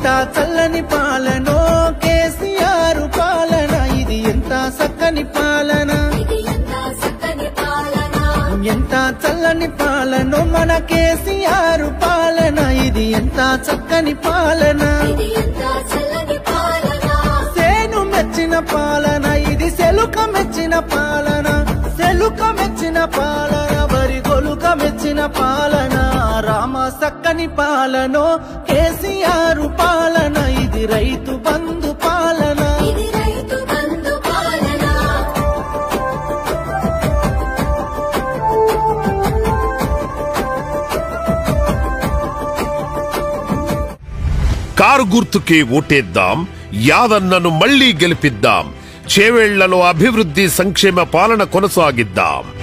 ఎంత చల్లని పాలనో కేసీఆర్ పాలన ఇది ఎంత చక్కని పాలన ఇది ఎంత చక్కని పాలన ఎంత చల్లని పాలనో మన కేసీఆర్ పాలన ఇది ఎంత చక్కని పాలన ఇది ఎంత చల్లని పాలన సేను మెచ్చిన పాలన ఇది సెలుక మెచ్చిన పాలన సెలుక మెచ్చిన పాలన వరి గొలుక మెచ్చిన పాలన రామ సక్కని పాలనో కేసీఆర్ పాలన ఇది రైతు బంధు పాలన ఇది రైతు బంధు పాలన కారు గుర్తుకే ఓటేద్దాం యాదన్నను మళ్లీ గెలిపిద్దాం చేవేళ్లలో అభివృద్ధి సంక్షేమ పాలన కొనసాగిద్దాం